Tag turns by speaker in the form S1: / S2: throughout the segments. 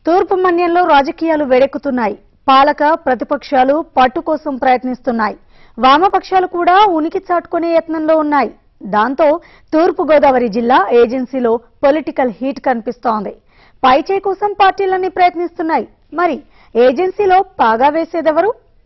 S1: తూర్పు మన్యంలో రాజకీయాలు వేడెక్కుతున్నాయి పాలక ప్రతిపక్షాలు పట్టు కోసం ప్రయత్నిస్తున్నాయి వామపక్షాలు కూడా ఉనికి చాటుకునే యత్నంలో ఉన్నాయి దాంతో తూర్పు గోదావరి జిల్లా ఏజెన్సీలో పొలిటికల్ హీట్ కనిపిస్తోంది పైచే కోసం పార్టీలన్నీ ప్రయత్నిస్తున్నాయి మరి ఏజెన్సీలో పాగా వేసేదెవరు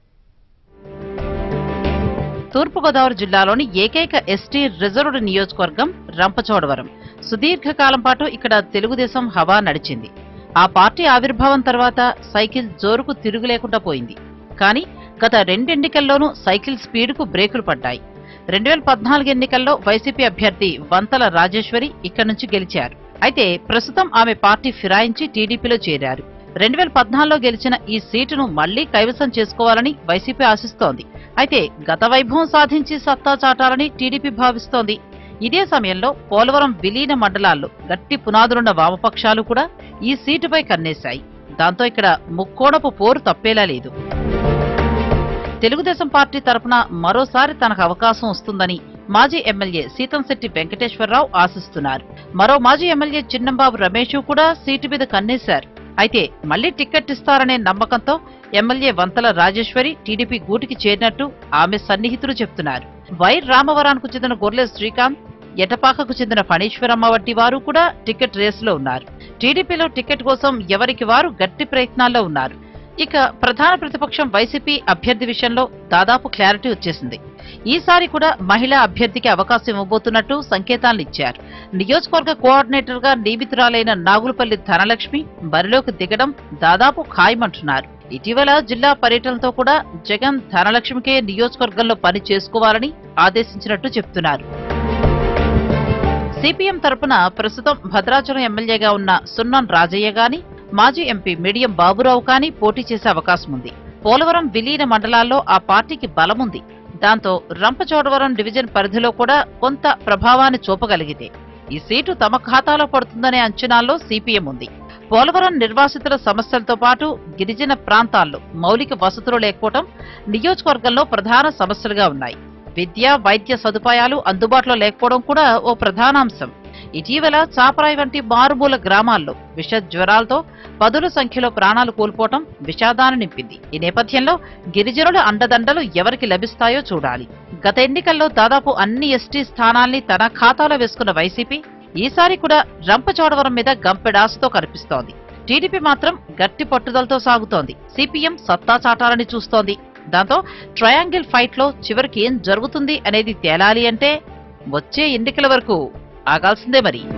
S2: తూర్పుగోదావరి జిల్లాలోని ఏకైక ఎస్టీ రిజర్వ్డ్ నియోజకవర్గం రంపచోడవరం సుదీర్ఘకాలం పాటు ఇక్కడ తెలుగుదేశం హవా నడిచింది ఆ పార్టీ ఆవిర్భావం తర్వాత సైకిల్ జోరుకు తిరుగు లేకుండా పోయింది కానీ గత రెండెన్నికల్లోనూ సైకిల్ స్పీడ్కు బ్రేకులు పడ్డాయి రెండు వేల పద్నాలుగు ఎన్నికల్లో వైసీపీ అభ్యర్థి వంతల రాజేశ్వరి ఇక్కడి నుంచి గెలిచారు అయితే ప్రస్తుతం ఆమె పార్టీ ఫిరాయించి టీడీపీలో చేరారు రెండు వేల పద్నాలుగులో గెలిచిన ఈ సీటును మళ్లీ కైవసం చేసుకోవాలని వైసీపీ ఆశిస్తోంది అయితే గత వైభవం సాధించి సత్తా చాటాలని టీడీపీ భావిస్తోంది ఇదే సమయంలో పోలవరం విలీన మండలాల్లో గట్టి పునాదులున్న వామపక్షాలు కూడా ఈ సీటుపై కన్నేశాయి దాంతో ఇక్కడ ముక్కోణపు పోరు తప్పేలా లేదు తెలుగుదేశం పార్టీ తరపున మరోసారి తనకు అవకాశం వస్తుందని మాజీ ఎమ్మెల్యే సీతంశెట్టి వెంకటేశ్వరరావు ఆశిస్తున్నారు మరో మాజీ ఎమ్మెల్యే చిన్నంబాబు రమేష్ కూడా సీటు మీద కన్నేశారు అయితే మళ్లీ టికెట్ ఇస్తారనే నమ్మకంతో ఎమ్మెల్యే వంతల రాజేశ్వరి టీడీపీ గూటికి చేరినట్టు ఆమె సన్నిహితులు చెప్తున్నారు వై రామవరానికి చెందిన గొర్లె శ్రీకాంత్ ఎటపాకకు చెందిన ఫణీశ్వరమ్మ వంటి వారు కూడా టికెట్ రేసులో ఉన్నారు టీడీపీలో టికెట్ కోసం ఎవరికి వారు గట్టి ప్రయత్నాల్లో ఉన్నారు ఇక ప్రధాన ప్రతిపక్షం వైసీపీ అభ్యర్థి విషయంలో దాదాపు క్లారిటీ వచ్చేసింది ఈసారి కూడా మహిళా అభ్యర్థికి అవకాశం ఇవ్వబోతున్నట్టు సంకేతాలు ఇచ్చారు నియోజకవర్గ కోఆర్డినేటర్ గా నియమితురాలైన నాగులపల్లి ధనలక్ష్మి బరిలోకి దిగడం దాదాపు ఖాయమంటున్నారు ఇటీవల జిల్లా పర్యటనతో కూడా జగన్ ధనలక్ష్మికే నియోజకవర్గంలో పని చేసుకోవాలని ఆదేశించినట్టు చెప్తున్నారు సిపిఎం తరపున ప్రస్తుతం భద్రాచలం ఎమ్మెల్యేగా ఉన్న సున్నం రాజయ్య గాని మాజీ ఎంపీ మిడియం బాబురావు కానీ పోటీ చేసే అవకాశం ఉంది పోలవరం విలీన మండలాల్లో ఆ పార్టీకి బలముంది దాంతో రంపచోడవరం డివిజన్ పరిధిలో కూడా కొంత ప్రభావాన్ని చూపగలిగితే ఈ సీటు తమ ఖాతాలో పడుతుందనే అంచనాల్లో సిపిఎం ఉంది పోలవరం నిర్వాసితుల సమస్యలతో పాటు గిరిజన ప్రాంతాల్లో మౌలిక వసతులు లేకపోవడం నియోజకవర్గంలో ప్రధాన సమస్యలుగా ఉన్నాయి విద్య వైద్య సదుపాయాలు అందుబాటులో లేకపోవడం కూడా ఓ ప్రధాన అంశం ఇటీవల చాపరాయి వంటి మారుమూల గ్రామాల్లో విష జ్వరాలతో పదుల సంఖ్యలో ప్రాణాలు కోల్పోవటం విషాదాన్ని నింపింది ఈ నేపథ్యంలో గిరిజనుల అండదండలు ఎవరికి లభిస్తాయో చూడాలి గత ఎన్నికల్లో దాదాపు అన్ని ఎస్టీ స్థానాల్ని తన ఖాతాలో వేసుకున్న వైసీపీ ఈసారి కూడా రంపచోడవరం మీద గంపెడాసుతో కనిపిస్తోంది టీడీపీ మాత్రం గట్టి పట్టుదలతో సాగుతోంది సిపిఎం సత్తా చాటాలని చూస్తోంది దాంతో ట్రయాంగిల్ ఫైట్ లో చివరికి ఏం జరుగుతుంది అనేది తేలాలి అంటే వచ్చే ఎన్నికల వరకు ఆగాల్సిందే మరి